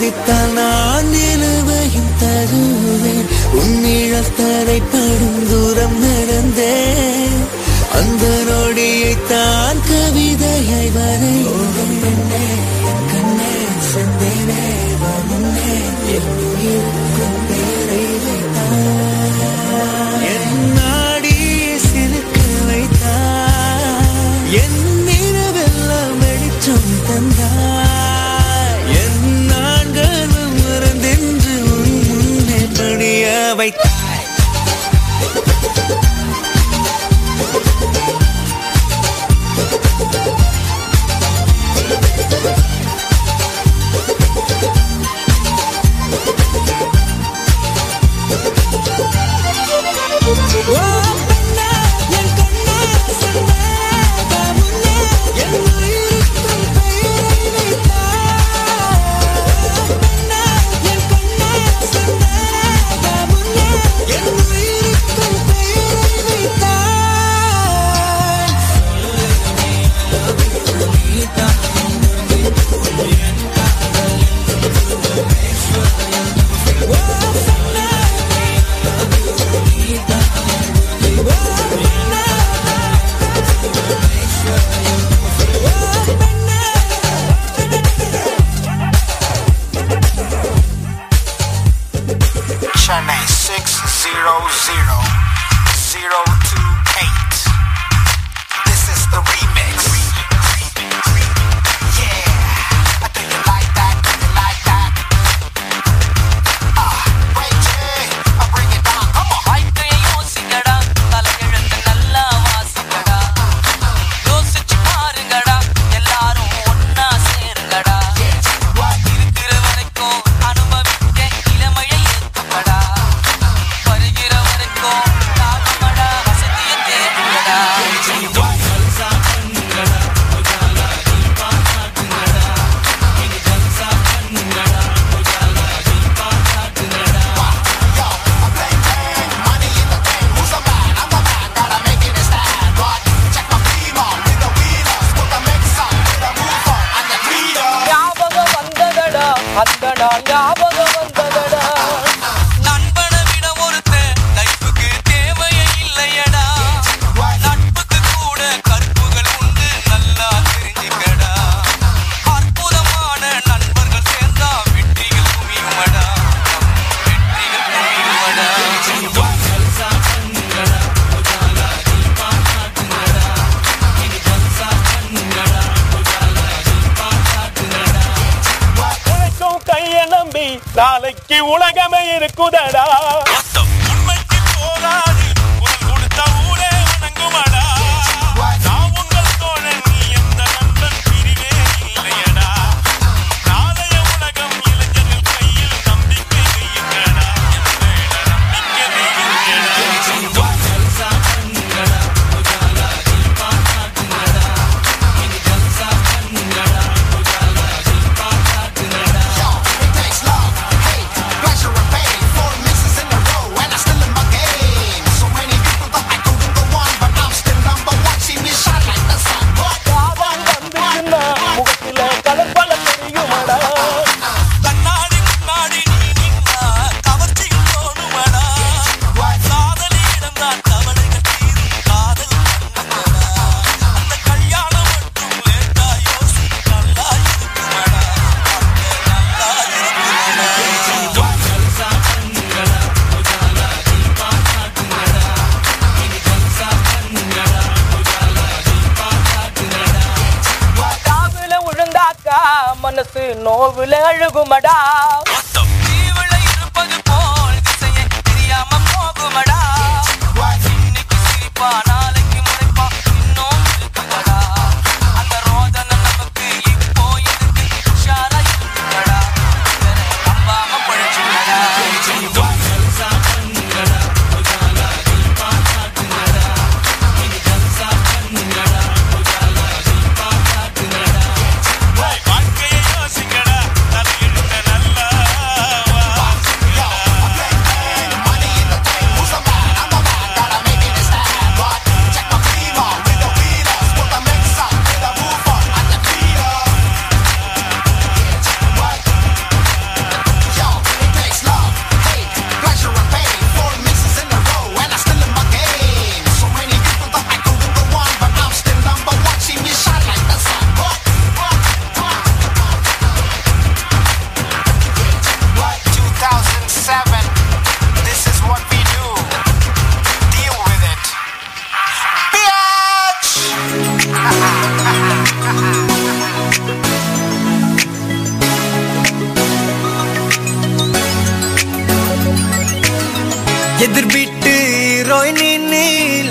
சம்மதித்தால் நான் நிலுவையும் தருவேன் உன்னிழல் தரைப்படும் தூரம் நடந்தேன் அந்த நொடியை தான் கவிதையை வரைந்தேன் பெண்ணே, என் கண்ணே செந்தேனே வா முன்னே என் உயிருக்கும் பேரை வைத்தான் என் நாடியை சிலுக்க வைத்தான் என் நிறவெல்லாம் வெளிச்சம் தந்தாய் என் நான்களும் மறந்தென்று உன் முன்னே பணிய வைத்தாய் ஓ பெண்ணே, என் கண்ணே, செந்தே, வா முன்னே, என் உயிருக்கும் பெயரை வைத்தாய். பெண்ணே, என் கண்ணே, செந்தே, வா முன்னே, என் உயிருக்கும் பெயரை வைத்தாய். Chennai 600028. This is the remix. Yeah, I think you like that, you like that. Ah, wait, yeah, I bring it down, come on. வாழ்க்கையை யோசிங்கடா தலையெழுத்து நல்லா வாசிங்கடா யோசிச்சு பாருங்கடா எல்லாரும் ஒன்னா சேருங்கடா இருக்கிற வரைக்கும் அனுபவிக்க இளமையை ஏத்துக்கடா வருகிற வரைக்கும் தாகமடா வசதியை தேடுங்கடா ஞாபகம் வந்ததடா அந்த நாள் ஞாபகம் வந்ததடா நண்பனை விட ஒருத்தன் லைஃபுக்கு தேவையே இல்லையடா நட்புக்கு கூட கற்புகள் உண்டு நல்லா தெரிஞ்சுக்கடா அற்புதமான நண்பர்கள் சேர்ந்தா வெற்றிகள் குமியுமடா வெற்றிகள் குமியுமடா உழைக்கும் கைய நம்பி நாளைக்கு உலகமே இருக்குதடா உண்மைக்கு போராடி குரல் கொடுத்த ஊரே வணங்குமடா நான் உங்கள் தோழன் நீ எந்த நண்பன் பிரிவே இல்லையடா நாளைய உலகம் இளைஞர்கள் கையில் நம்பிக்கை வையுங்கடா நம்பிக்கை வையுங்கடா Pleasure and pain, four misses in a row, and I'm still in my game. So many people thought I couldn't go on, but I'm still number one. See me shine like the sun. What? காதல் வந்துச்சுன்னா முகத்தில கலப்பல தெரியுமடா கண்ணாடி முன்னாடி நீ நின்னா கவர்ச்சியில் தோணுமடா காதலியிடம் தான் கவலைகள் தீரும் காதல் பண்ணுமடா அந்த கல்யாணம் மட்டும் லேட்டா யோசி நல்லா இருக்குமடா வாழ்க்கை நல்லா இருக்குமடா காதுல விழுந்தாக்கா மனசு நோவுல அழுகுமடா தீவில இருப்பது போல் திசையை தெரியாம போகுமடா இன்னைக்கு சிரிப்பா நாளைக்கு முறைப்பா இன்னும் இருக்குதடா அந்த ரோதனை நமக்கு இப்போ எதுக்கு உஷாரா இருக்குங்கடா நம்பாம பழச்சுங்கடா வாழ்க்கையை யோசிங்கடா தலையெழுத்த நல்லா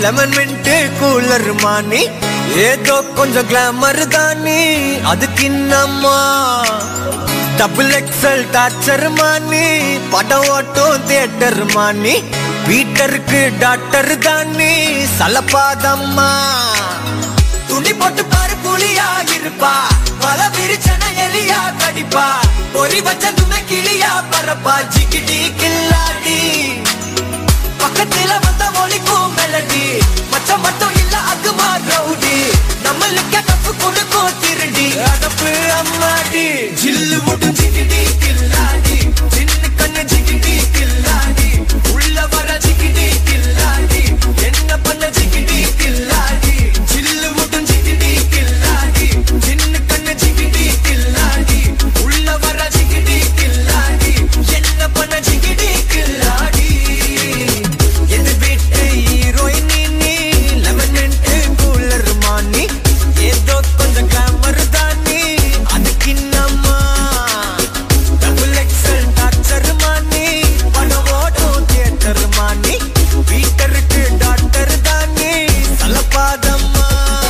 லெமன் மின்ட் கூலர் மானி ஏதோ கொஞ்சம் கிளாமர் தானி அதுக்கு இன்னம்மா டபுள் எக்ஸல் டார்ச்சர் மானி படம் ஓட்டும் தியேட்டர் மானி வீட்டருக்கு டாக்டர் தானி சலப்பாதம்மா துணி போட்டு பாரு புலியா இருப்பா பல விரிச்சன எலியா கடிப்பா பொறி வச்சதுமே கிளியா பரப்பா ஜிகிடி கில்லாடி பக்கத்துல வந்த ஒலிக்கும் மெலடி மச்சம் மட்டும் இல்ல அகுமா ரவுடி நம்மளுக்கு தப்பு கொடுக்கும் திருடி அதப்பு அம்மாடி ஜில்லு முட்டு ஜிகிடி கில்லாடி சின்ன கண்ணு ஜிகிடி கில்லாடி உள்ள வர ஜிகிடி கில்லாடி என்ன பண்ண ஜிகிடி கில்லாடி ஜில்லு முட்டு ஜிகிடி கில்லாடி சின்ன கண்ணு ஜிகிடி கில்லாடி உள்ள வர ஜிகிடி கில்லாடி என்ன பண்ண ஜிகிடி கில்லாடி எது வீட்டு ஹீரோயின் நீ லெமன் கூலர் மானி ஏதோ கொஞ்சம் கிளாமர் தானி அதுக்கு என்னம்மா டபுள் எக்ஸல் டாக்டர் மானி படம் ஓடும் தியேட்டர் மானி வீட்டருக்கு டாக்டர் தானி சலப்பாதம்மா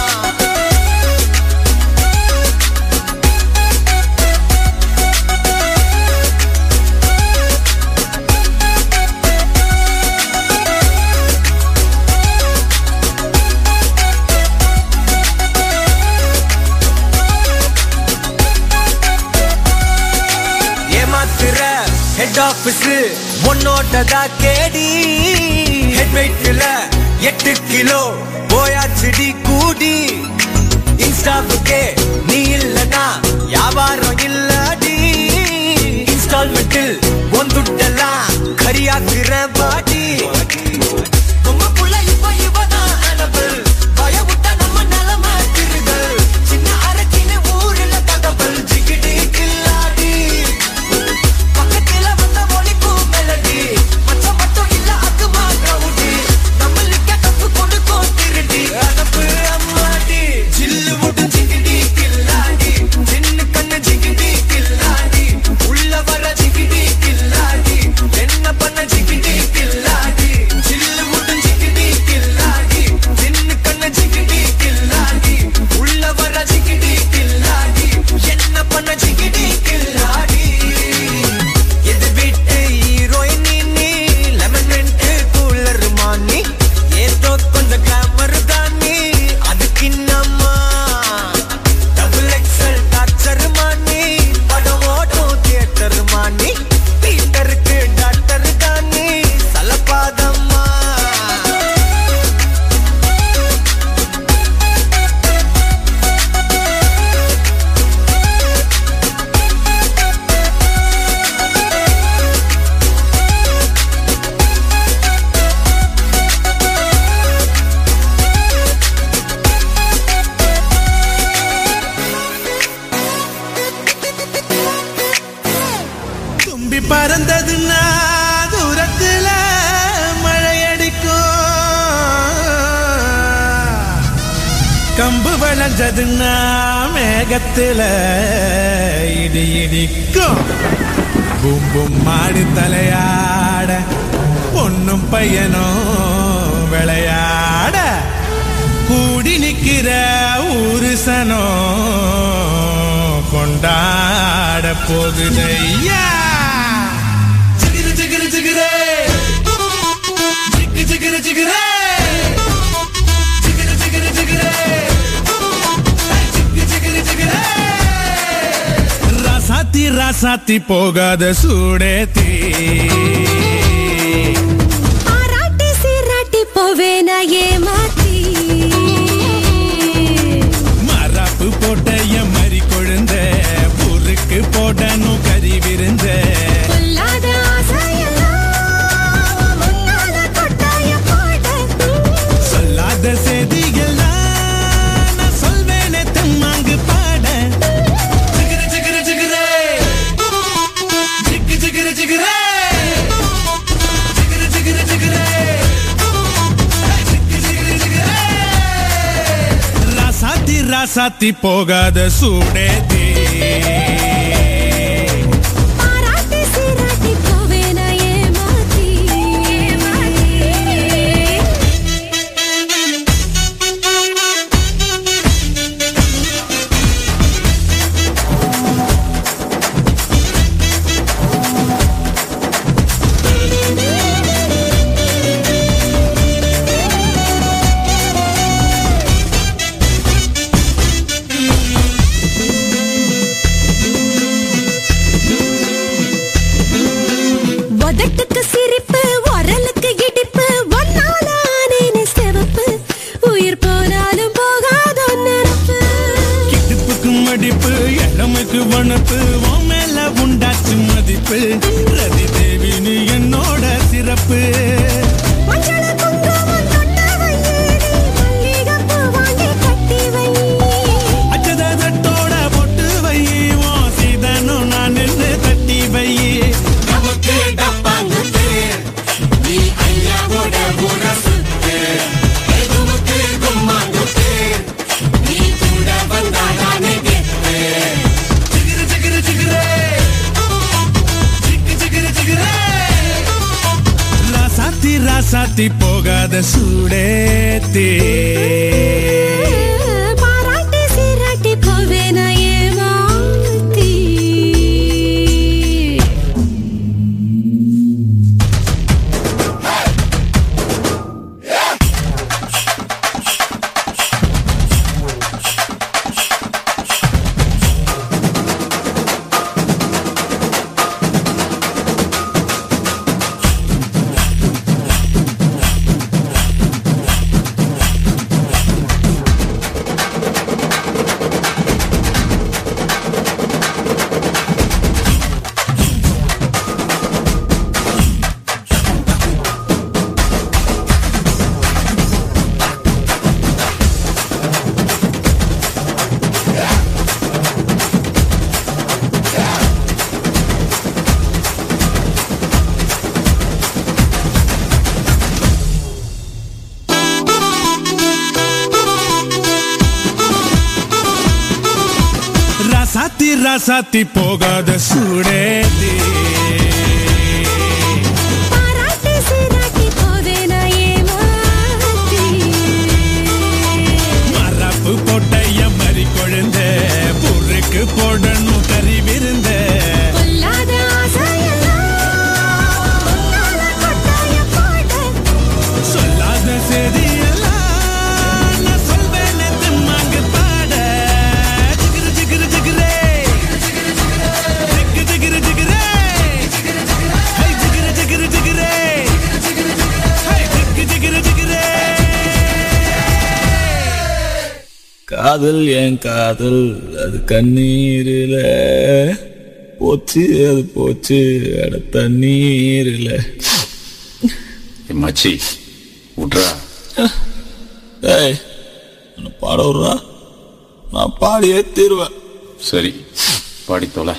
ஏமாத்துற ஹெட் ஆபீஸ் உன்னோட்டதா கேடி ஹெட் வெயிட்ல எட்டு கிலோ போயாச்சுடி கூடி இன்ஸ்டாவுக்கே நீ இல்லனா வியாபாரம் இல்லடி இன்ஸ்டால்மெண்டில் ஒந்துட்டெல்லாம் கரியாக்குற பாடி உம்ம புள்ள இப்ப இவதான் அனபல் பய விட்டா நம்ம நிலம திருதல் சின்ன அரக்கின ஊர்ல தகவல் ஜிகிடி கில்லாடி பக்கத்துல வந்த ஒலிக்கும் மெலடி மச்சம் மட்டும் இல்ல அக்குமா கிரவுடி நம்மளுக்கு தப்பு கொடுக்கும் திருடி அனுப்பு அம்மாடி ஜில்லு முட்டு ஜிகிடி கில்லாடி சின்ன கண்ணு ஜிகிடி கில்லாடி உள்ள வர ஜிகிடி கில்லாடி என்ன பண்ண ஜிகிடி கில்லாடி ஜில்லு முட்டு ஜிகிடி கில்லாடி சின்ன கண்ணு ஜிகிடி கில்லாடி உள்ள வர ஜிகிடி கில்லாடி என்ன பண்ண ஜிகிடி கில்லாடி எது வீட்டு ஹீரோயின் நீ லெமன் மின்ட் கூலர் மானி ஏதோ கொஞ்சம் கிளாமர் தானி அதுக்கு என்னம்மா டபுள் எக்ஸல் டார்ச்சர் மானி படம் ஓட்டும் தியேட்டர் மானி பீட்டருக்கு டாக்டர் தானி சலப்பாதம்மா தும்பி பறந்ததுன்னா தூரத்துல மழையடிக்கும் கம்பு விளைஞ்சதுன்னா மேகத்துல இடி இடிக்கும் பூம் பூம் மாடு தலையாட பொண்ணும் பையனும் விளையாட கூடி நிக்கிற ஊரு சனம் கொண்டாட போகுதையா ஜிகிரு ஜிகிரு ஜிகிரே ஜிகு ஜிகிரு ஜிகிரே ஜிகிரு ஜிகிரு ஜிகிரே ஜிகு ஜிகிரு ஜிகிரே ராசாத்தி ராசாத்தி போகாத சூடேத்தி ஆராட்டி சீராட்டி போவேனா ஏமாத்தி மராப்பு போட்ட என் மறி கொழுந்த புருக்கு போடணும் கறி விருந்த பொல்லாத ஆசையெல்லாம் முன்னால கொட்டாய போட சொல்லாத செய்திகள்லாம் நான் சொல்வேனே தெம்மாங்கு பாட ஜிகிரு ஜிகிரு ஜிகிரே ஜிகு ஜிகிரு ஜிகிரே ஜிகிரு ஜிகிரு ஜிகிரே ஜிகு ஜிகிரு ஜிகிரே ராசாத்தி ராசாத்தி போகாத சூடேதி ஆராட்டி சீராட்டி போவேனா ஏமாத்தி உனக்கு வனப்பு உன் மேல உண்டாச்சு மதிப்பு ரதி தேவி நீ என்னோட சிறப்பு மஞ்சள குங்குமம் தொட்ட வையேடி மல்லிகைப்பூ வாங்கி கட்டி வை அச்சதத்தோட பொட்டு வை உன் சீதனும் நான் நின்று தட்டி வை நமக்கு டப்பாங்குத்து நீ ஐயாவோட உரசுத்து எதுவுக்கு கும்மாங்குத்து நீ கூட வந்தாதானே கெத்து சிகிரு சிகிரு சிகிரே சிக்கு சிகிரு சிகிரே ராசாத்தி ராசாத்தி போகாத சூடேத்தே பாராட்டி சீராட்டி போவேன ஏமாத்தி ராசாத்தி ராசாத்தி போகாத சூடேத்தே பாராட்டி சீராட்டி போவேன ஏமாத்தி மரப்பு பொட்டைய மறி கொழுந்த பொருக்கு போடணும் கறி விருந்த பொல்லாத ஆசையெல்லாம் உன்னால கொட்டாய போட சொல்லாத செய்தியெல்லாம் நான் சொல்வேன் திம்மாங்கு பாட ஜிகிரு ஜிகிரு ஜிகிரே ஜிகு ஜிகிரு ஜிகிரே ஹை ஜிகிரு ஜிகிரு ஜிகிரே ஹை ஜிகு ஜிகிரு ஜிகிரே காதல் என் காதல் அது கண்ணீரில போச்சு அது போச்சு அட தண்ணீரில மச்சி விட்றா ஏய் உன்னை பாட விட்றா நான் பாடியே தீருவேன் சரி பாடி தொலை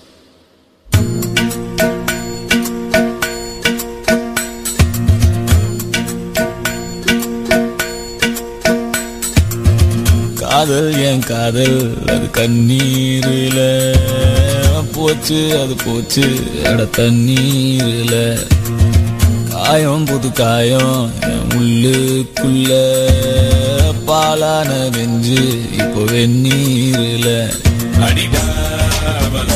காதல் என் காதல் அது கண்ணீரில போச்சு அது போச்சு அட தண்ணீரில காயம் புது காயம் என் உள்ளுக்குள்ள பாலான வெஞ்சு இப்போ வெந்நீரில அடிடாவல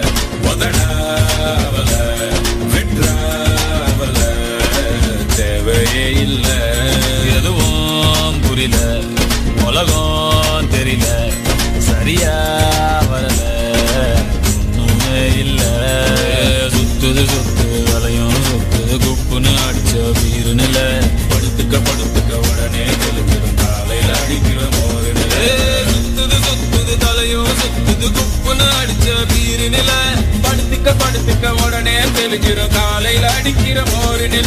உதடாவல வெற்றாவல தேவையே இல்ல எதுவும் புரியல உலகம் தெரியல சரியா வரல ஒண்ணுமே இல்ல சுத்துது சுத்துது வலையும் சுத்துது குப்புன்னு அடிச்ச வீருநில படுத்துக்க படுத்துக்க உடனே தெளிச்சிடும் காலையில அடிக்கிற மோதினில சுத்துது சுத்துது தலையும் சுத்துது குப்புன்னு அடிச்ச வீருநில படுத்துக்க படுத்துக்க உடனே தெளிஞ்சிடும் காலையில அடிக்கிற மோரினில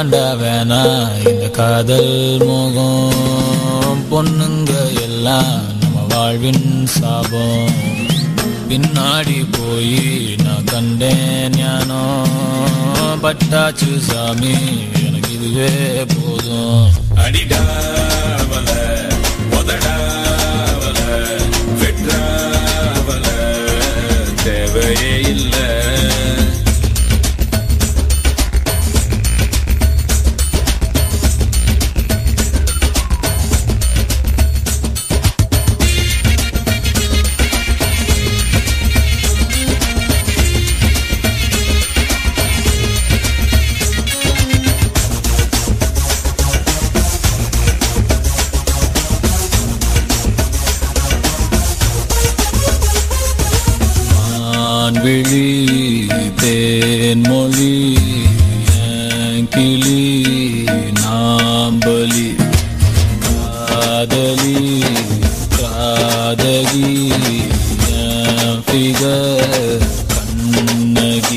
வேணாண்டா வேணா இந்த காதல் மோகம் பொண்ணுங்க எல்லாம் நம்ம வாழ்வின் சாபம் பின்னாடி போய் நான் கண்டேன் ஞானோ பட்டாச்சு சாமி எனக்கு இதுவே போதும் அடிடாவல உதடாவல வெற்றாவல தேவையே இல்லை மான்விழி தேன்மொழி என் கிளி நாம்பலி காதலி காதகி என் ஃபிகர் கண்ணகி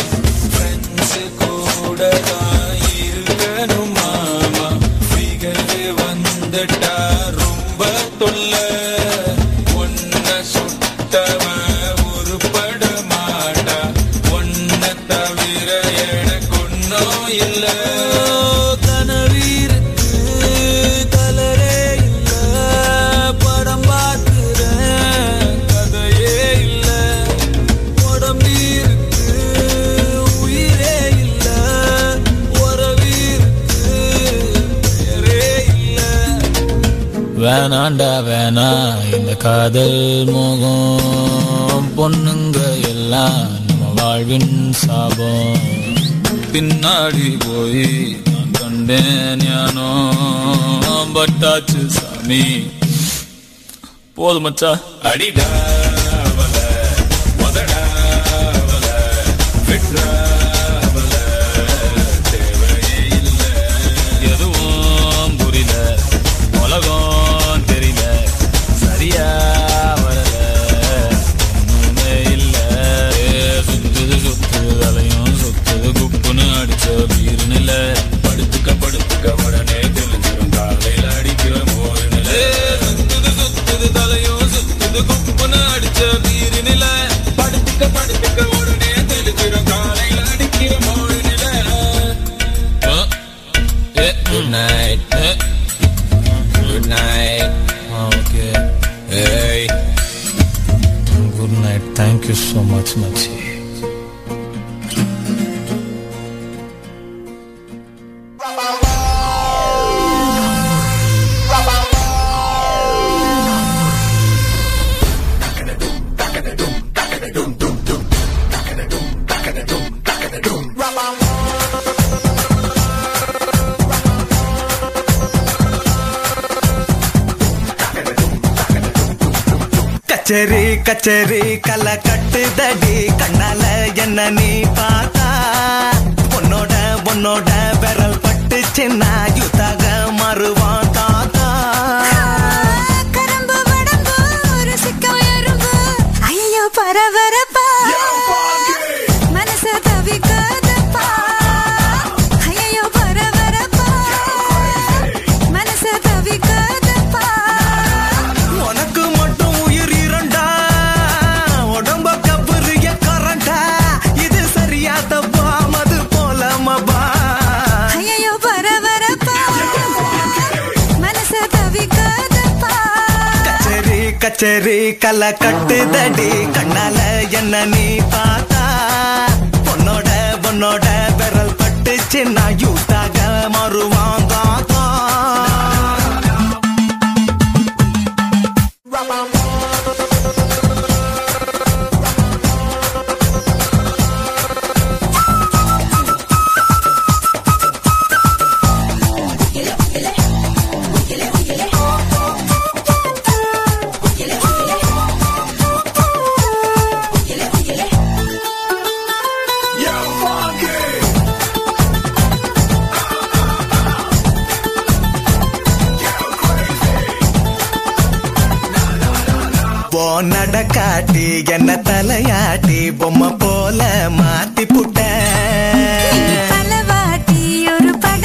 கூட தான் இருக்கணும் மாமா ஃபிகர் வந்துட்டா ரொம்ப தொல்லை ஒன்ன சுட்டவன் உருப்பட மாட்டா ஒன்ன தவிர எனக்கு ஒன்னும் இல்லை கனவீருக்கு கலரே இல்ல படம் பார்க்கிறேன் கதையே இல்ல உடம்பீருக்கு உயிரே இல்ல உறவீருக்கு பெயரே இல்ல வேணாண்டா வேணா இந்த காதல் மோகம் பொண்ணுங்க எல்லாம் நம்ம வாழ்வின் சாபம் பின்னாடி போய் நான் கண்டேன் ஞானோ பட்டாச்சு சாமி போதும் மச்சா அடிடாவல உதடாவல வெற்றாவல தேவையே இல்லை எதுவும் புரியல உலகம் தெரியல சரியா வரல ஒண்ணுமே இல்ல ஏ, சுத்துது சுத்துது தலையும் சுத்துது குப்புன்னு அடிச்ச வீரு நில படுத்துக்க படுத்துக்க உடனே தெரிஞ்சிரும் காலையில அடிக்கிற மோரு நிலை சுத்துது சுத்துது தலையும் சுத்துது குப்புன்னு அடிச்ச வீரு நில படுத்துக்க படுத்துக்க உடனே தெரிஞ்சிரும் காலையில அடிக்கிற மோரு நிலை good night good night okay ஏய் good night thank you so much மச்சி கச்சேரி கச்சேரி கலை கட்டுதடி கண்ணால என்ன நீ பார்த்தா உன்னோட உன்னோட விரல் பட்டுச்சுன்னா யுத்தாக மாறுவான் தாத்தா கரும்பு வடம்பு ருசிக்கும் எறும்பு ஐயோ பரபரப்பா மனசு தவிக்காதப்பா ஐயோ பரபரப்பா மனசு தவிக்காதப்பா உனக்கு மட்டும் உயிர் இரண்டா உடம்ப கப்புரிய கரண்டா இது சரியா தப்பா மது போல மபா ஐயோ பரபரப்பா மனசு தவிக்காதப்பா கச்சேரி கச்சேரி கலை கட்டுதடி கண்ணால என்ன நீ பார்த்தா பொண்ணோட பொண்ணோட விரல் பட்டுச்சுன்னா யூத்தாக மாறுவான் தாத்தா ஓ நடக்காட்டி என்ன தலையாட்டி பொம்மை போல மாத்தி புட்ட பலவாட்டி ஒரு பட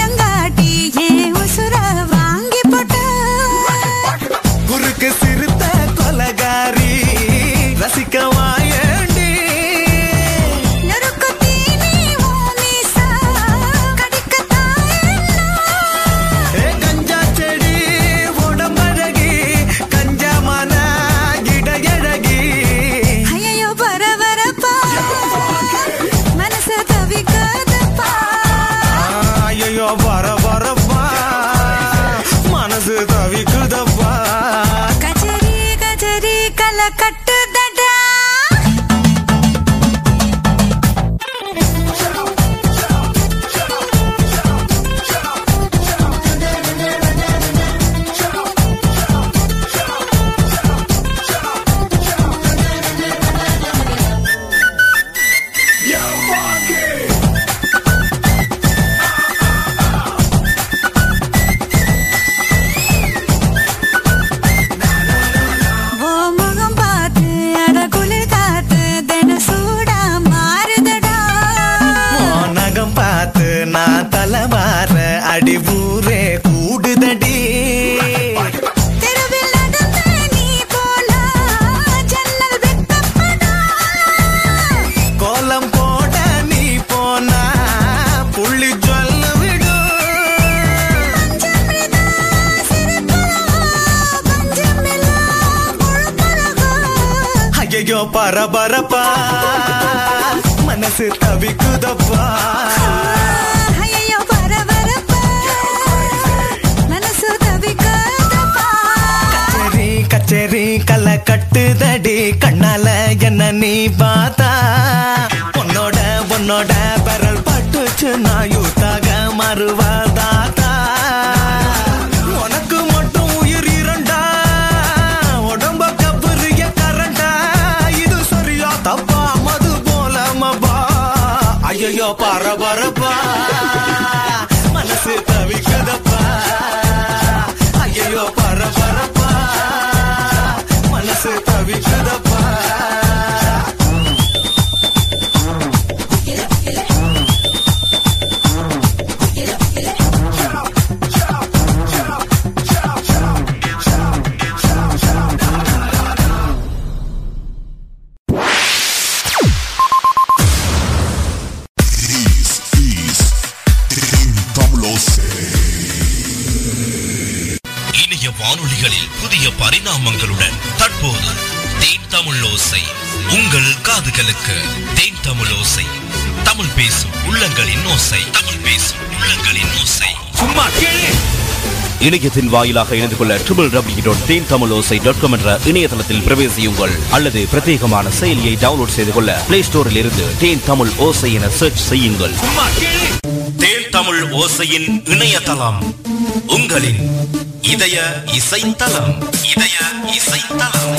ஊரே கூடுதடி தெருவில் நடந்து நீ போனா ஜன்னல் வெட்டப்படா கோலம் போட நீ போனா புள்ளி சொல்ல விடும் ஐயோ பரபரப்பா மனசு தவிக்குதப்பா ஐயையோ பரபரப்பா மனசு தவிக்காதப்பா கச்சேரி கச்சேரி கலை கட்டுதடி கண்ணால என்ன நீ பார்த்தா உன்னோட உன்னோட பெரல் பட்டுச்சு நான் யூத்தாக மறுவாதாத்தா உனக்கு மட்டும் உயிர் இரண்டா உடம்ப கப்புரிய கரண்டா இது சரியா தப்பா மது போல மபா ஐயோ பரபரப்பா மனசு தவிக்குதப்பா ஐயோ பரபரப்பா மனசு தவிக்குதப்பா இணைய வானொலிகளில் புதிய பரிணாமங்களுடன் தற்போது தேன் தமிழ் ஓசை உங்கள் காதுகளுக்கு தேன் தமிழ் ஓசை தமிழ் பேசும் உள்ளங்களின் ஓசை தமிழ் பேசும் உள்ளங்களின் ஓசை சும்மா கேளு இணையத்தின் வாயிலாக இணைந்து கொள்ள ட்ரிபிள் டபிள்யூ டாட் தேன் தமிழ் ஓசை டாட் காம் என்ற இணையதளத்தில் பிரவேசியுங்கள் அல்லது பிரத்யேகமான செயலியை டவுன்லோட் செய்து கொள்ள பிளே ஸ்டோரில் இருந்து தேன் தமிழ் ஓசை என சர்ச் செய்யுங்கள் தேன் தமிழ் ஓசையின் இணையதளம் உங்களின் இதய இசைத்தலம் இதய இசைத்தலம்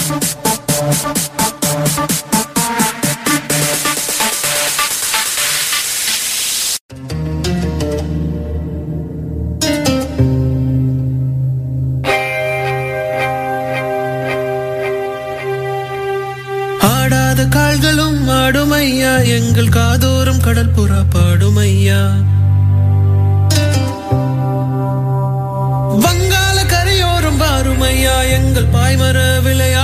ஆடாத கால்களும் ஆடுமையா எங்கள் காதோறும் கடல் புறா பாடுமையா வங்காள கரையோரம் பாருமையா எங்கள் பாய்மர விளையாடுமையா